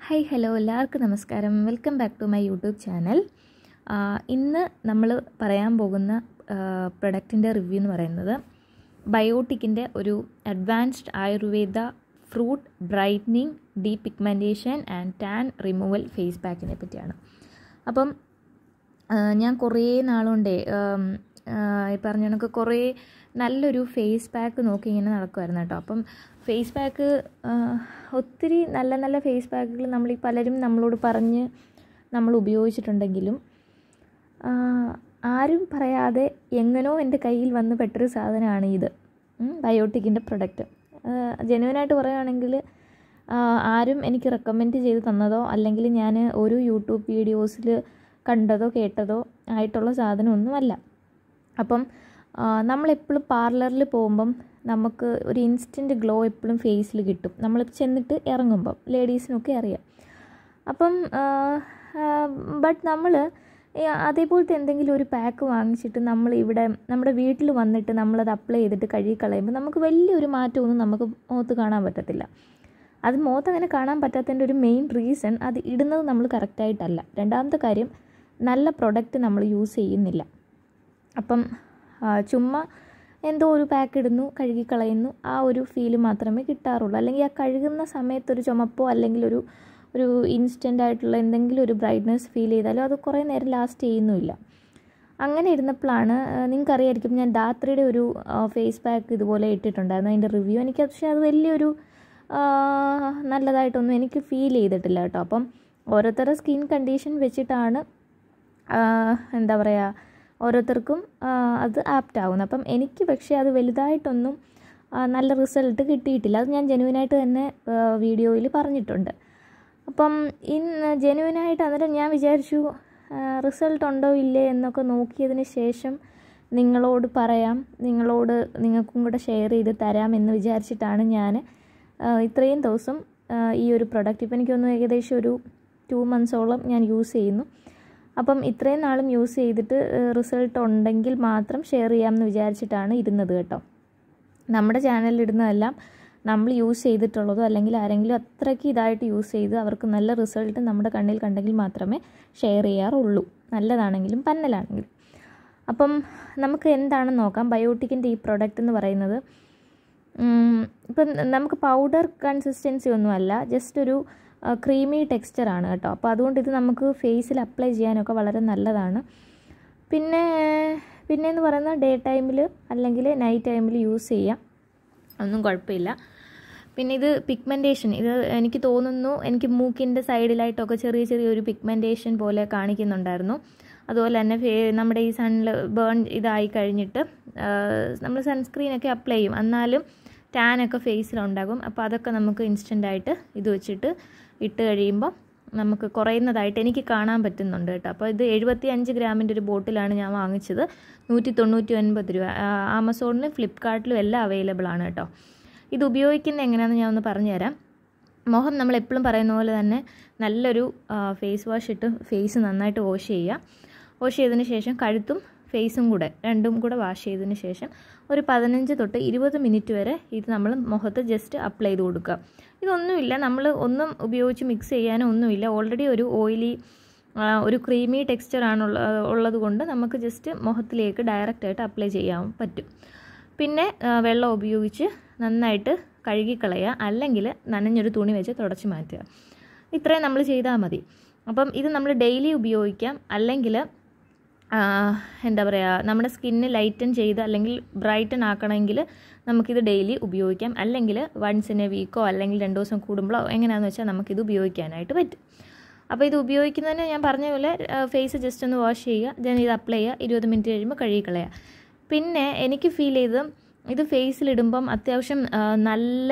hi hello എല്ലാവർക്കും നമസ്കാരം welcome back to my YouTube channel ഇന്ന് നമ്മൾ പറയാൻ പോകുന്ന പ്രൊഡക്റ്റിൻ്റെ റിവ്യൂ എന്ന് പറയുന്നത് ബയോട്ടിക്കിൻ്റെ ഒരു advanced Ayurveda fruit brightening de pigmentation and tan removal face പാക്കിനെ പറ്റിയാണ് അപ്പം ആ, ഞാൻ കുറേ നാളുകൊണ്ടേ ആം, ആ, ഈ പറഞ്ഞ കണക്ക് കുറേ നല്ലൊരു ഫേസ് പാക്ക് നോക്കി ഇങ്ങനെ നടക്കുമായിരുന്നു കേട്ടോ അപ്പം ഫേസ് പാക്ക് ഒത്തിരി നല്ല നല്ല ഫേസ് പാക്കുകൾ നമ്മൾ ഈ പലരും നമ്മളോട് പറഞ്ഞ് നമ്മൾ ഉപയോഗിച്ചിട്ടുണ്ടെങ്കിലും ആ, ആരും പറയാതെ എങ്ങനോ എൻ്റെ കയ്യിൽ വന്ന് പെട്ടൊരു സാധനമാണ് ഇത് ബയോട്ടിക്കിൻ്റെ പ്രൊഡക്റ്റ് ജെനുവനായിട്ട് പറയുകയാണെങ്കിൽ ആരും എനിക്ക് റെക്കമെൻഡ് ചെയ്ത് തന്നതോ അല്ലെങ്കിൽ ഞാൻ ഒരു യൂട്യൂബ് വീഡിയോസിൽ കണ്ടതോ കേട്ടതോ ആയിട്ടുള്ള സാധനമൊന്നുമല്ല അപ്പം ആ, നമ്മളെപ്പോഴും പാർലറിൽ പോകുമ്പം നമുക്ക് ഒരു ഇൻസ്റ്റൻറ്റ് ഗ്ലോ എപ്പോഴും ഫേസിൽ കിട്ടും നമ്മൾ ചെന്നിട്ട് ഇറങ്ങുമ്പം ലേഡീസിനൊക്കെ അറിയാം അപ്പം ബട്ട് നമ്മൾ അതേപോലത്തെ എന്തെങ്കിലും ഒരു പാക്ക് വാങ്ങിച്ചിട്ട് നമ്മൾ ഇവിടെ നമ്മുടെ വീട്ടിൽ വന്നിട്ട് നമ്മളത് അപ്ലൈ ചെയ്തിട്ട് കഴുകി കളയുമ്പോൾ നമുക്ക് വലിയൊരു മാറ്റമൊന്നും നമുക്ക് മുഖത്ത് കാണാൻ പറ്റത്തില്ല അത് മുഖത്ത് അങ്ങനെ കാണാൻ പറ്റാത്തതിൻ്റെ ഒരു മെയിൻ റീസൺ അത് ഇടുന്നത് നമ്മൾ കറക്റ്റായിട്ടല്ല രണ്ടാമത്തെ കാര്യം നല്ല പ്രൊഡക്റ്റ് നമ്മൾ യൂസ് ചെയ്യുന്നില്ല അപ്പം ആ, ചുമ്മാ എന്തോ ഒരു പാക്ക് ഇടുന്നു കഴുകി കളയുന്നു ആ ഒരു ഫീല് മാത്രമേ കിട്ടാറുള്ളൂ അല്ലെങ്കിൽ ആ കഴുകുന്ന സമയത്ത് ഒരു ചുമപ്പോ അല്ലെങ്കിൽ ഒരു ഒരു ഇൻസ്റ്റൻ്റ് ആയിട്ടുള്ള എന്തെങ്കിലും ഒരു ബ്രൈറ്റ്നസ് ഫീൽ ചെയ്താലും അത് കുറേ നേരം ലാസ്റ്റ് ചെയ്യുന്നുമില്ല അങ്ങനെ ഇരുന്നപ്പോഴാണ് നിങ്ങൾക്ക് അറിയായിരിക്കും ഞാൻ ധാത്രിയുടെ ഒരു ഫേസ് പാക്ക് ഇതുപോലെ ഇട്ടിട്ടുണ്ടായിരുന്നു അതിൻ്റെ റിവ്യൂ എനിക്ക് പക്ഷേ അത് വലിയൊരു ആ, നല്ലതായിട്ടൊന്നും എനിക്ക് ഫീൽ ചെയ്തിട്ടില്ല കേട്ടോ അപ്പം ഓരോരുത്തരുടെ സ്കിൻ കണ്ടീഷൻ വെച്ചിട്ടാണ് ആ, എന്താ പറയുക ഓരോരുത്തർക്കും ആ, അത് ആപ്റ്റ് ആവുന്നത് അപ്പം എനിക്ക് പക്ഷേ അത് വലുതായിട്ടൊന്നും ആ, നല്ല റിസൾട്ട് കിട്ടിയിട്ടില്ല അത് ഞാൻ ജെനുവിനായിട്ട് തന്നെ വീഡിയോയിൽ പറഞ്ഞിട്ടുണ്ട് അപ്പം ഇന്ന് ജെനുവിനായിട്ട് അന്നേരം ഞാൻ വിചാരിച്ചു റിസൾട്ട് ഉണ്ടോ ഇല്ലേ എന്നൊക്കെ നോക്കിയതിന് ശേഷം നിങ്ങളോട് പറയാം നിങ്ങളോട് നിങ്ങൾക്കും കൂടെ ഷെയർ ചെയ്ത് തരാം എന്ന് വിചാരിച്ചിട്ടാണ് ഞാൻ ഇത്രയും ദിവസം ആ, ഈ ഒരു പ്രൊഡക്റ്റ് ഇപ്പം എനിക്കൊന്ന് ഏകദേശം ഒരു ടു മന്ത്സോളം ഞാൻ യൂസ് ചെയ്യുന്നു അപ്പം ഇത്രയും നാളും യൂസ് ചെയ്തിട്ട് റിസൾട്ട് ഉണ്ടെങ്കിൽ മാത്രം ഷെയർ ചെയ്യാമെന്ന് വിചാരിച്ചിട്ടാണ് ഇരുന്നത് കേട്ടോ നമ്മുടെ ചാനലിൽ ഇടുന്നതെല്ലാം നമ്മൾ യൂസ് ചെയ്തിട്ടുള്ളതോ അല്ലെങ്കിൽ ആരെങ്കിലും അത്രയ്ക്ക് ഇതായിട്ട് യൂസ് ചെയ്ത് അവർക്ക് നല്ല റിസൾട്ട് നമ്മുടെ കണ്ണിൽ കണ്ടെങ്കിൽ മാത്രമേ ഷെയർ ചെയ്യാറുള്ളൂ നല്ലതാണെങ്കിലും പന്നലാണെങ്കിലും അപ്പം നമുക്ക് എന്താണെന്ന് നോക്കാം ബയോട്ടിക്കിൻ്റെ ഈ പ്രൊഡക്റ്റ് എന്ന് പറയുന്നത് ഉം, ഇപ്പം നമുക്ക് പൗഡർ കൺസിസ്റ്റൻസി ഒന്നുമല്ല ജസ്റ്റ് ഒരു ക്രീമി ടെക്സ്ചറാണ് കേട്ടോ അപ്പോൾ അതുകൊണ്ട് ഇത് നമുക്ക് ഫേസിൽ അപ്ലൈ ചെയ്യാനൊക്കെ വളരെ നല്ലതാണ് പിന്നെ പിന്നെ എന്ന് പറയുന്നത് ഡേ ടൈമിൽ അല്ലെങ്കിൽ നൈറ്റ് ടൈമിൽ യൂസ് ചെയ്യാം ഒന്നും കുഴപ്പമില്ല പിന്നെ ഇത് പിഗ്മെൻറ്റേഷൻ ഇത് എനിക്ക് തോന്നുന്നു എനിക്ക് മൂക്കിൻ്റെ സൈഡിലായിട്ടൊക്കെ ചെറിയ ചെറിയ ഒരു പിഗ്മെൻറ്റേഷൻ പോലെ കാണിക്കുന്നുണ്ടായിരുന്നു അതുപോലെ തന്നെ ഫേ നമ്മുടെ ഈ സണ്ണിൽ ബേൺ ഇതായി കഴിഞ്ഞിട്ട് നമ്മൾ സൺസ്ക്രീനൊക്കെ അപ്ലൈ ചെയ്യും എന്നാലും ടാനൊക്കെ ഫേസിലുണ്ടാകും അപ്പോൾ അതൊക്കെ നമുക്ക് ഇൻസ്റ്റൻ്റായിട്ട് ഇത് വെച്ചിട്ട് ഇട്ട് കഴിയുമ്പോൾ നമുക്ക് കുറയുന്നതായിട്ട് എനിക്ക് കാണാൻ പറ്റുന്നുണ്ട് കേട്ടോ അപ്പോൾ ഇത് എഴുപത്തി അഞ്ച് ഗ്രാമിൻ്റെ ഒരു ബോട്ടിലാണ് ഞാൻ വാങ്ങിച്ചത് നൂറ്റി തൊണ്ണൂറ്റി ഒൻപത് രൂപ ആ, ആമസോണിലും ഫ്ലിപ്കാർട്ടിലും എല്ലാം അവൈലബിൾ ആണ് കേട്ടോ ഇത് ഉപയോഗിക്കുന്നത് എങ്ങനെയാണെന്ന് ഞാൻ ഒന്ന് പറഞ്ഞുതരാം മുഖം നമ്മൾ എപ്പോഴും പറയുന്ന പോലെ തന്നെ നല്ലൊരു ഫേസ് വാഷ് ഇട്ട് ഫേസ് നന്നായിട്ട് വാഷ് ചെയ്യുക വാഷ് ചെയ്തതിന് ശേഷം കഴുത്തും ഫേസും കൂടെ രണ്ടും കൂടെ വാഷ് ചെയ്തതിന് ശേഷം ഒരു പതിനഞ്ച് തൊട്ട് ഇരുപത് മിനിറ്റ് വരെ ഇത് നമ്മൾ മുഖത്ത് ജസ്റ്റ് അപ്ലൈ ചെയ്ത് കൊടുക്കുക ഇതൊന്നുമില്ല നമ്മൾ ഒന്നും ഉപയോഗിച്ച് മിക്സ് ചെയ്യാനോ ഒന്നുമില്ല ഓൾറെഡി ഒരു ഓയിലി ഒരു ക്രീമി ടെക്സ്ചറാണുള്ള ഉള്ളത് കൊണ്ട് നമുക്ക് ജസ്റ്റ് മുഖത്തിലേക്ക് ഡയറക്റ്റായിട്ട് അപ്ലൈ ചെയ്യാൻ പറ്റും പിന്നെ ആ, വെള്ളം ഉപയോഗിച്ച് നന്നായിട്ട് കഴുകിക്കളയുക അല്ലെങ്കിൽ നനഞ്ഞൊരു തുണി വെച്ച് തുടച്ച് മാറ്റുക ഇത്രയും നമ്മൾ ചെയ്താൽ മതി അപ്പം ഇത് നമ്മൾ ഡെയിലി ഉപയോഗിക്കാം അല്ലെങ്കിൽ ആ, എന്താ പറയുക നമ്മുടെ സ്കിന്ന് ലൈറ്റൻ ചെയ്ത് അല്ലെങ്കിൽ ബ്രൈറ്റൻ ആക്കണമെങ്കിൽ നമുക്കിത് ഡെയിലി ഉപയോഗിക്കാം അല്ലെങ്കിൽ വൺസ് ഇൻ എ വീക്കോ അല്ലെങ്കിൽ രണ്ട് ദിവസം കൂടുമ്പോഴോ എങ്ങനെയാണെന്ന് വെച്ചാൽ നമുക്കിത് ഉപയോഗിക്കാനായിട്ട് പറ്റും അപ്പോൾ ഇത് ഉപയോഗിക്കുന്നതിന് ഞാൻ പറഞ്ഞ പോലെ ഫേസ് ജസ്റ്റ് ഒന്ന് വാഷ് ചെയ്യുക ദെൻ ഇത് അപ്ലൈ ചെയ്യുക ഇരുപത് മിനിറ്റ് കഴിയുമ്പോൾ കഴുകിക്കളയുക പിന്നെ എനിക്ക് ഫീൽ ചെയ്ത് ഇത് ഫേസിലിടുമ്പം അത്യാവശ്യം ആ, നല്ല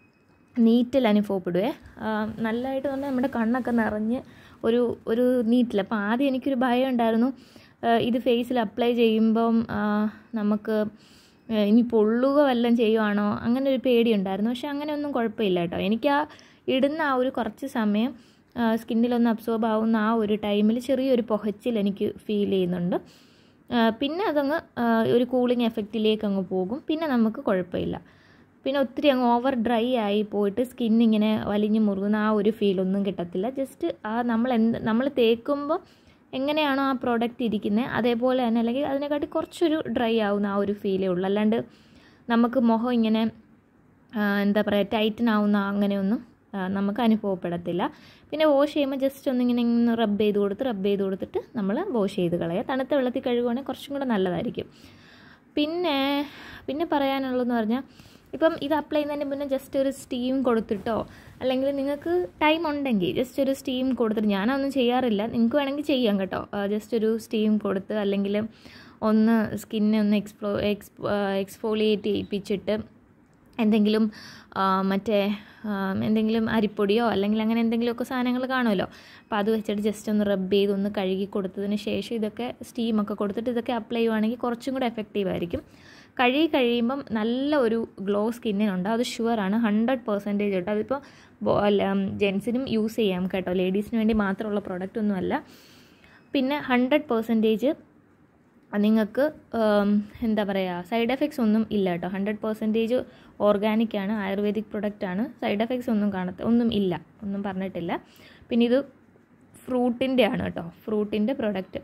നീറ്റിൽ അനുഭവപ്പെടുവേ ആ, നല്ലതായിട്ട് തന്നെ നമ്മുടെ കണ്ണൊക്കെ നിറഞ്ഞ് ഒരു ഒരു നീറ്റിൽ അപ്പോൾ ആദ്യം എനിക്കൊരു ഭയം ഉണ്ടായിരുന്നു ആ, ഇത് ഫേസിൽ അപ്ലൈ ചെയ്യുമ്പം ആ, നമുക്ക് ആ, ഇനി പൊള്ളുക വല്ലതും ചെയ്യുവാണോ അങ്ങനെ ഒരു പേടിയുണ്ടായിരുന്നു പക്ഷെ അങ്ങനെയൊന്നും കുഴപ്പമില്ല കേട്ടോ എനിക്ക് ആ ഇടുന്ന ആ ഒരു കുറച്ച് സമയം സ്കിന്നിലൊന്ന് അബ്സോർബ് ആവുന്ന ആ ഒരു ടൈമിൽ ചെറിയൊരു പുകച്ചിൽ എനിക്ക് ഫീൽ ചെയ്യുന്നുണ്ട് ആ, പിന്നെ അതങ്ങ് ആ, ഒരു കൂളിംഗ് എഫക്റ്റിലേക്ക് അങ്ങ് പോകും പിന്നെ നമുക്ക് കുഴപ്പമില്ല പിന്നെ ഒത്തിരി അങ്ങ് ഓവർ ഡ്രൈ ആയി പോയിട്ട് സ്കിൻ ഇങ്ങനെ വലിഞ്ഞു മുറുകുന്ന ആ ഒരു ഫീലൊന്നും കിട്ടത്തില്ല ജസ്റ്റ് ആ നമ്മൾ എന്ത് നമ്മൾ തേക്കുമ്പോൾ എങ്ങനെയാണോ ആ പ്രോഡക്റ്റ് ഇരിക്കുന്നത് അതേപോലെ തന്നെ അല്ലെങ്കിൽ അതിനെക്കാട്ടി കുറച്ചൊരു ഡ്രൈ ആവുന്ന ആ ഒരു ഫീലേ ഉള്ളൂ അല്ലാണ്ട് നമുക്ക് മുഖം ഇങ്ങനെ എന്താ പറയുക ടൈറ്റൻ ആവുന്ന അങ്ങനെയൊന്നും നമുക്ക് അനുഭവപ്പെടത്തില്ല പിന്നെ വാഷ് ചെയ്യുമ്പോൾ ജസ്റ്റ് ഒന്നിങ്ങനെ ഇങ്ങനെ റബ്ബ് ചെയ്ത് കൊടുത്ത് റബ്ബ് ചെയ്ത് കൊടുത്തിട്ട് നമ്മൾ വാഷ് ചെയ്ത് കളയുക തണുത്ത വെള്ളത്തിൽ കഴുകുവാണെങ്കിൽ കുറച്ചും കൂടെ നല്ലതായിരിക്കും പിന്നെ പിന്നെ പറയാനുള്ളതെന്ന് പറഞ്ഞാൽ ഇപ്പം ഇത് അപ്ലൈ ചെയ്യുന്നതിന് മുന്നേ ജസ്റ്റ് ഒരു സ്റ്റീം കൊടുത്തിട്ടോ അല്ലെങ്കിൽ നിങ്ങൾക്ക് ടൈം ഉണ്ടെങ്കിൽ ജസ്റ്റ് ഒരു സ്റ്റീം കൊടുത്തിട്ട് ഞാനതൊന്നും ചെയ്യാറില്ല നിങ്ങൾക്ക് വേണമെങ്കിൽ ചെയ്യാം കേട്ടോ ജസ്റ്റ് ഒരു സ്റ്റീം കൊടുത്ത് അല്ലെങ്കിൽ ഒന്ന് സ്കിന്നെ ഒന്ന് എക്സ്പ്ലോ എക്സ് എക്സ്ഫോളിയേറ്റ് ചെയ്യിപ്പിച്ചിട്ട് എന്തെങ്കിലും മറ്റേ എന്തെങ്കിലും അരിപ്പൊടിയോ അല്ലെങ്കിൽ അങ്ങനെ എന്തെങ്കിലുമൊക്കെ സാധനങ്ങൾ കാണുമല്ലോ അപ്പോൾ അത് വെച്ചിട്ട് ജസ്റ്റ് ഒന്ന് റബ്ബ് ചെയ്ത് ഒന്ന് കഴുകി കൊടുത്തതിന് ശേഷം ഇതൊക്കെ സ്റ്റീമൊക്കെ കൊടുത്തിട്ട് ഇതൊക്കെ അപ്ലൈ ചെയ്യുവാണെങ്കിൽ കുറച്ചും കൂടെ എഫക്റ്റീവ് ആയിരിക്കും കഴുകി കഴിയുമ്പം നല്ല ഒരു ഗ്ലോ സ്കിന്നിനുണ്ട് അത് ഷുവറാണ് ഹൺഡ്രഡ് പെർസെൻറ്റേജ് കേട്ടോ അതിപ്പോൾ ജെൻസിനും യൂസ് ചെയ്യാം കേട്ടോ ലേഡീസിന് വേണ്ടി മാത്രമുള്ള പ്രോഡക്റ്റ് ഒന്നുമല്ല പിന്നെ ഹൺഡ്രഡ് പെർസെൻറ്റേജ് നിങ്ങൾക്ക് എന്താ പറയുക സൈഡ് എഫക്ട്സ് ഒന്നും ഇല്ല കേട്ടോ ഹൺഡ്രഡ് പെർസെൻറ്റേജ് ഓർഗാനിക് ആണ് ആയുർവേദിക് പ്രൊഡക്റ്റ് ആണ് സൈഡ് എഫക്ട്സ് ഒന്നും കാണത്ത ഒന്നും ഇല്ല ഒന്നും പറഞ്ഞിട്ടില്ല പിന്നെ ഇത് ഫ്രൂട്ടിൻ്റെ ആണ് കേട്ടോ ഫ്രൂട്ടിൻ്റെ പ്രൊഡക്റ്റ്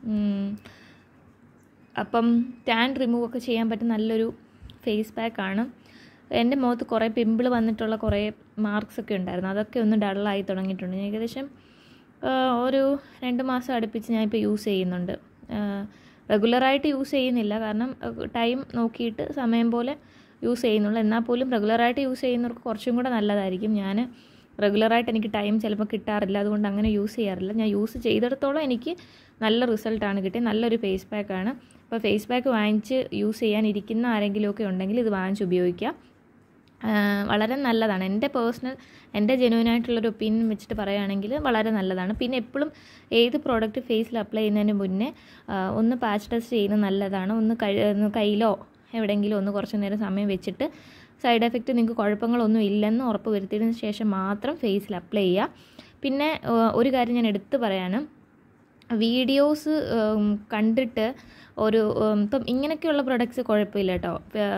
അപ്പം ടാൻ റിമൂവ് ഒക്കെ ചെയ്യാൻ പറ്റുന്ന നല്ലൊരു ഫേസ് പാക്കാണ് എൻ്റെ മുഖത്ത് കുറേ പിമ്പിൾ വന്നിട്ടുള്ള കുറേ മാർക്സ് ഒക്കെ ഉണ്ടായിരുന്നു അതൊക്കെ ഒന്ന് ഡള്ളായി തുടങ്ങിയിട്ടുണ്ട് ഞാൻ ഏകദേശം ഒരു രണ്ട് മാസം അടുപ്പിച്ച് ഞാനിപ്പോൾ യൂസ് ചെയ്യുന്നുണ്ട് റെഗുലറായിട്ട് യൂസ് ചെയ്യുന്നില്ല കാരണം ടൈം നോക്കിയിട്ട് സമയം പോലെ യൂസ് ചെയ്യുന്നുള്ളൂ എന്നാൽ പോലും റെഗുലറായിട്ട് യൂസ് ചെയ്യുന്നവർക്ക് കുറച്ചും കൂടെ നല്ലതായിരിക്കും ഞാൻ റെഗുലറായിട്ട് എനിക്ക് ടൈം ചിലപ്പോൾ കിട്ടാറില്ല അതുകൊണ്ട് അങ്ങനെ യൂസ് ചെയ്യാറില്ല ഞാൻ യൂസ് ചെയ്തിടത്തോളം എനിക്ക് നല്ല റിസൾട്ടാണ് കിട്ടിയത് നല്ലൊരു ഫേസ് പാക്കാണ് അപ്പോൾ ഫേസ് പാക്ക് വാങ്ങിച്ച് യൂസ് ചെയ്യാനിരിക്കുന്ന ആരെങ്കിലുമൊക്കെ ഉണ്ടെങ്കിൽ ഇത് വാങ്ങിച്ച് ഉപയോഗിക്കാം വളരെ നല്ലതാണ് എൻ്റെ പേഴ്സണൽ എൻ്റെ ജെനുവിനായിട്ടുള്ളൊരു ഒപ്പീനിയൻ വെച്ചിട്ട് പറയുകയാണെങ്കിൽ വളരെ നല്ലതാണ് പിന്നെ എപ്പോഴും ഏത് പ്രോഡക്റ്റ് ഫേസിൽ അപ്ലൈ ചെയ്യുന്നതിന് മുന്നേ ഒന്ന് പാച്ച് ടെസ്റ്റ് ചെയ്യുന്നത് നല്ലതാണ് ഒന്ന് കയ്യിലോ എവിടെയെങ്കിലും ഒന്ന് കുറച്ച് നേരം സമയം വെച്ചിട്ട് സൈഡ് എഫക്റ്റ് നിങ്ങൾക്ക് കുഴപ്പങ്ങളൊന്നും ഇല്ലെന്ന് ഉറപ്പ് വരുത്തിയതിന് ശേഷം മാത്രം ഫേസിൽ അപ്ലൈ ചെയ്യുക പിന്നെ ഒരു കാര്യം ഞാൻ എടുത്തു പറയാണ് വീഡിയോസ് കണ്ടിട്ട് ഒരു ഇപ്പം ഇങ്ങനെയൊക്കെയുള്ള പ്രൊഡക്ട്സ് കുഴപ്പമില്ല കേട്ടോ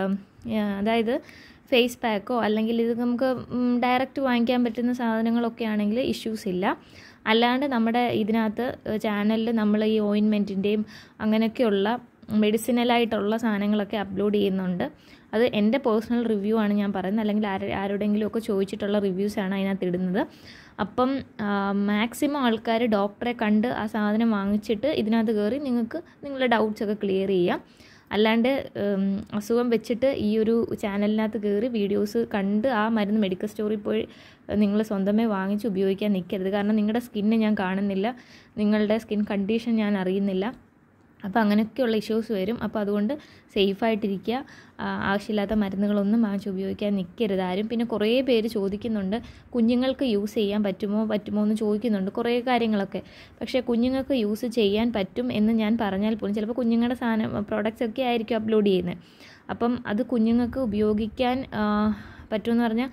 അതായത് ഫേസ് പാക്കോ അല്ലെങ്കിൽ ഇത് നമുക്ക് ഡയറക്റ്റ് വാങ്ങിക്കാൻ പറ്റുന്ന സാധനങ്ങളൊക്കെ ആണെങ്കിൽ ഇഷ്യൂസ് ഇല്ല അല്ലാണ്ട് നമ്മുടെ ഇതിനകത്ത് ചാനലിൽ നമ്മൾ ഈ ഓയിൻമെൻറ്റിൻ്റെയും അങ്ങനെയൊക്കെയുള്ള മെഡിസിനലായിട്ടുള്ള സാധനങ്ങളൊക്കെ അപ്ലോഡ് ചെയ്യുന്നുണ്ട് അത് എൻ്റെ പേഴ്സണൽ റിവ്യൂ ആണ് ഞാൻ പറയുന്നത് അല്ലെങ്കിൽ ആര് ആരുടെയെങ്കിലും ഒക്കെ ചോദിച്ചിട്ടുള്ള റിവ്യൂസാണ് അതിനകത്ത് ഇടുന്നത് അപ്പം മാക്സിമം ആൾക്കാർ ഡോക്ടറെ കണ്ട് ആ സാധനം വാങ്ങിച്ചിട്ട് ഇതിനകത്ത് കയറി നിങ്ങൾക്ക് നിങ്ങളുടെ ഡൗട്ട്സ് ഒക്കെ ക്ലിയർ ചെയ്യാം അല്ലാണ്ട് അസുഖം വെച്ചിട്ട് ഈ ഒരു ചാനലിനകത്ത് കയറി വീഡിയോസ് കണ്ട് ആ മരുന്ന് മെഡിക്കൽ സ്റ്റോറിൽ പോയി നിങ്ങൾ സ്വന്തമേ വാങ്ങിച്ച് ഉപയോഗിക്കാൻ നിൽക്കരുത് കാരണം നിങ്ങളുടെ സ്കിന്നെ ഞാൻ കാണുന്നില്ല നിങ്ങളുടെ സ്കിൻ കണ്ടീഷൻ ഞാൻ അറിയുന്നില്ല അപ്പോൾ അങ്ങനെയൊക്കെയുള്ള ഇഷ്യൂസ് വരും അപ്പോൾ അതുകൊണ്ട് സേഫായിട്ടിരിക്കുക ആവശ്യമില്ലാത്ത മരുന്നുകളൊന്നും വാങ്ങിച്ച് ഉപയോഗിക്കാൻ നിൽക്കരുത് ആരും പിന്നെ കുറേ പേര് ചോദിക്കുന്നുണ്ട് കുഞ്ഞുങ്ങൾക്ക് യൂസ് ചെയ്യാൻ പറ്റുമോ പറ്റുമോ എന്ന് ചോദിക്കുന്നുണ്ട് കുറേ കാര്യങ്ങളൊക്കെ പക്ഷേ കുഞ്ഞുങ്ങൾക്ക് യൂസ് ചെയ്യാൻ പറ്റും എന്ന് ഞാൻ പറഞ്ഞാൽ പോലും ചിലപ്പോൾ കുഞ്ഞുങ്ങളുടെ സാധനം പ്രോഡക്റ്റ്സ് ഒക്കെ ആയിരിക്കും അപ്ലോഡ് ചെയ്യുന്നത് അപ്പം അത് കുഞ്ഞുങ്ങൾക്ക് ഉപയോഗിക്കാൻ പറ്റുമെന്ന് പറഞ്ഞാൽ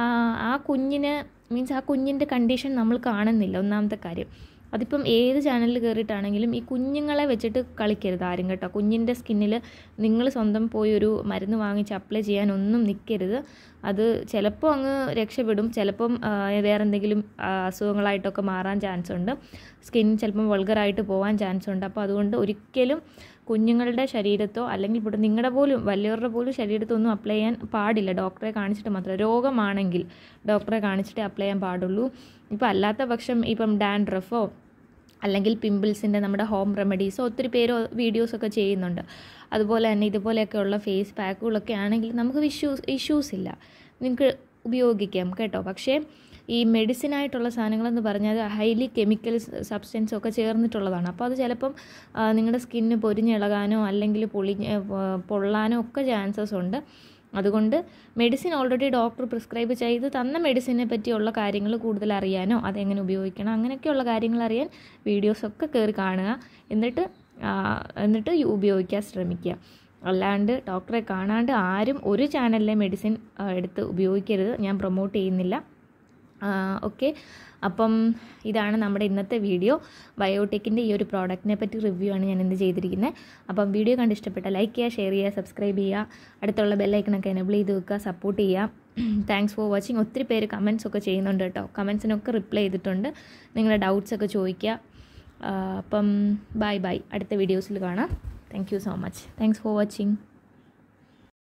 ആ കുഞ്ഞിന് മീൻസ് ആ കുഞ്ഞിൻ്റെ കണ്ടീഷൻ നമ്മൾ കാണുന്നില്ല ഒന്നാമത്തെ കാര്യം അതിപ്പം ഏത് ചാനലിൽ കയറിയിട്ടാണെങ്കിലും ഈ കുഞ്ഞുങ്ങളെ വെച്ചിട്ട് കളിക്കരുത് ആരും കേട്ടോ കുഞ്ഞിൻ്റെ സ്കിന്നിൽ നിങ്ങൾ സ്വന്തം പോയി ഒരു മരുന്ന് വാങ്ങിച്ച് അപ്ലൈ ചെയ്യാൻ ഒന്നും നിൽക്കരുത് അത് ചിലപ്പോൾ അങ്ങ് രക്ഷപ്പെടും ചിലപ്പം വേറെ എന്തെങ്കിലും അസുഖങ്ങളായിട്ടൊക്കെ മാറാൻ ചാൻസ് ഉണ്ട് സ്കിൻ ചിലപ്പം വൾഗറായിട്ട് പോകാൻ ചാൻസ് ഉണ്ട് അപ്പോൾ അതുകൊണ്ട് ഒരിക്കലും കുഞ്ഞുങ്ങളുടെ ശരീരത്തോ അല്ലെങ്കിൽ ഇവിടെ നിങ്ങളുടെ പോലും വലിയവരുടെ പോലും ശരീരത്തോ ഒന്നും അപ്ലൈ ചെയ്യാൻ പാടില്ല ഡോക്ടറെ കാണിച്ചിട്ട് മാത്രം രോഗമാണെങ്കിൽ ഡോക്ടറെ കാണിച്ചിട്ടേ അപ്ലൈ ചെയ്യാൻ പാടുള്ളൂ ഇപ്പോൾ അല്ലാത്ത പക്ഷം ഇപ്പം ഡാൻഡ്രഫോ അല്ലെങ്കിൽ പിമ്പിൾസിൻ്റെ നമ്മുടെ ഹോം റെമഡീസോ ഒത്തിരി പേര് വീഡിയോസൊക്കെ ചെയ്യുന്നുണ്ട് അതുപോലെ തന്നെ ഇതുപോലെയൊക്കെയുള്ള ഫേസ് പാക്കുകളൊക്കെ ആണെങ്കിൽ നമുക്ക് ഇഷ്യൂസ് ഇഷ്യൂസ് ഇല്ല നിങ്ങൾക്ക് ഉപയോഗിക്കാം കേട്ടോ പക്ഷേ ഈ മെഡിസിൻ ആയിട്ടുള്ള സാധനങ്ങളെന്ന് പറഞ്ഞാൽ ഹൈലി കെമിക്കൽ സബ്സ്റ്റൻസ് ഒക്കെ ചേർന്നിട്ടുള്ളതാണ് അപ്പോൾ അത് ചിലപ്പം നിങ്ങളുടെ സ്കിന്ന് പൊരിഞ്ഞിളകാനോ അല്ലെങ്കിൽ പൊളിഞ്ഞ് പൊള്ളാനോ ഒക്കെ ചാൻസസ് ഉണ്ട് അതുകൊണ്ട് മെഡിസിൻ ഓൾറെഡി ഡോക്ടർ പ്രിസ്ക്രൈബ് ചെയ്ത് തന്ന മെഡിസിനെ പറ്റിയുള്ള കാര്യങ്ങൾ കൂടുതൽ അറിയാനോ അതെങ്ങനെ ഉപയോഗിക്കണം അങ്ങനെയൊക്കെയുള്ള കാര്യങ്ങൾ അറിയാൻ വീഡിയോസൊക്കെ കയറി കാണുക എന്നിട്ട് എന്നിട്ട് ഉപയോഗിക്കാൻ ശ്രമിക്കുക അല്ലാണ്ട് ഡോക്ടറെ കാണാണ്ട് ആരും ഒരു ചാനലിലെ മെഡിസിൻ എടുത്ത് ഉപയോഗിക്കരുത് ഞാൻ പ്രൊമോട്ട് ചെയ്യുന്നില്ല ഓക്കെ അപ്പം ഇതാണ് നമ്മുടെ ഇന്നത്തെ വീഡിയോ ബയോടെക്കിൻ്റെ ഈ ഒരു പ്രോഡക്റ്റിനെ പറ്റി റിവ്യൂ ആണ് ഞാൻ ഇന്ന് ചെയ്തിരിക്കുന്നത് അപ്പം വീഡിയോ കണ്ട് ഇഷ്ടപ്പെട്ട ലൈക്ക് ചെയ്യുക ഷെയർ ചെയ്യുക സബ്സ്ക്രൈബ് ചെയ്യുക അടുത്തുള്ള ബെല്ലൈക്കണൊക്കെ എനബിൾ ചെയ്ത് വെക്കുക സപ്പോർട്ട് ചെയ്യുക താങ്ക്സ് ഫോർ വാച്ചിങ് ഒത്തിരി പേര് കമൻസ് ഒക്കെ ചെയ്യുന്നുണ്ട് കേട്ടോ കമൻസിനൊക്കെ റിപ്ലൈ ചെയ്തിട്ടുണ്ട് നിങ്ങളുടെ ഡൗട്ട്സ് ഒക്കെ ചോദിക്കുക അപ്പം ബൈ ബൈ അടുത്ത വീഡിയോസിൽ കാണാം thank you so much thanks for watching